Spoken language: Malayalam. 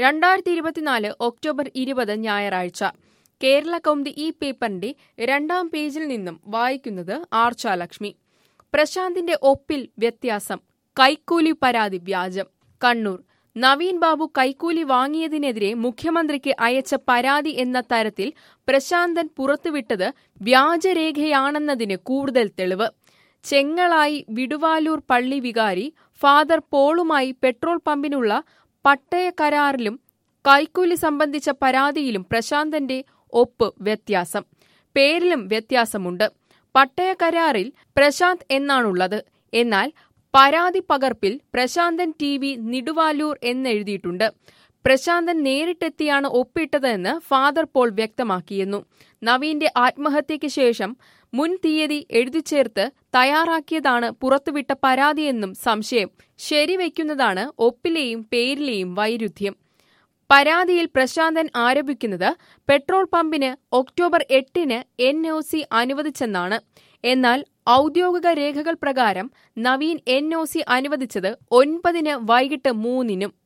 രണ്ടായിരത്തി ഇരുപത്തിനാല് ഒക്ടോബർ ഇരുപത് ഞായറാഴ്ച കേരള കൗമുദി ഈ പേപ്പറിന്റെ രണ്ടാം പേജിൽ നിന്നും വായിക്കുന്നത് ആർച്ചാലക്ഷ്മി പ്രശാന്തിന്റെ ഒപ്പിൽ വ്യത്യാസം കൈക്കൂലി പരാതി വ്യാജം കണ്ണൂർ നവീൻ ബാബു കൈക്കൂലി വാങ്ങിയതിനെതിരെ മുഖ്യമന്ത്രിക്ക് അയച്ച പരാതി എന്ന തരത്തിൽ പ്രശാന്തൻ പുറത്തുവിട്ടത് വ്യാജരേഖയാണെന്നതിന് കൂടുതൽ തെളിവ് ചെങ്ങളായി വിടുവാലൂർ പള്ളി വികാരി ഫാദർ പോളുമായി പെട്രോൾ പമ്പിനുള്ള പട്ടയ കരാറിലും കൈക്കൂലി സംബന്ധിച്ച പരാതിയിലും പ്രശാന്തന്റെ ഒപ്പ് വ്യത്യാസം പേരിലും വ്യത്യാസമുണ്ട് പട്ടയ കരാറിൽ പ്രശാന്ത് എന്നാണുള്ളത് എന്നാൽ പരാതി പകർപ്പിൽ പ്രശാന്തൻ ടി വി നിടുവാലൂർ എന്നെഴുതിയിട്ടുണ്ട് പ്രശാന്തൻ നേരിട്ടെത്തിയാണ് ഒപ്പിട്ടതെന്ന് ഫാദർ പോൾ വ്യക്തമാക്കിയിരുന്നു നവീന്റെ ആത്മഹത്യയ്ക്ക് ശേഷം മുൻ തീയതി എഴുതിച്ചേർത്ത് തയ്യാറാക്കിയതാണ് പുറത്തുവിട്ട പരാതിയെന്നും സംശയം ശരിവെക്കുന്നതാണ് ഒപ്പിലെയും പേരിലെയും വൈരുദ്ധ്യം പരാതിയിൽ പ്രശാന്തൻ ആരോപിക്കുന്നത് പെട്രോൾ പമ്പിന് ഒക്ടോബർ എട്ടിന് എൻ ഒ സി അനുവദിച്ചെന്നാണ് എന്നാൽ ഔദ്യോഗിക രേഖകൾ പ്രകാരം നവീൻ എൻ ഒ സി അനുവദിച്ചത് ഒൻപതിന് വൈകിട്ട് മൂന്നിനും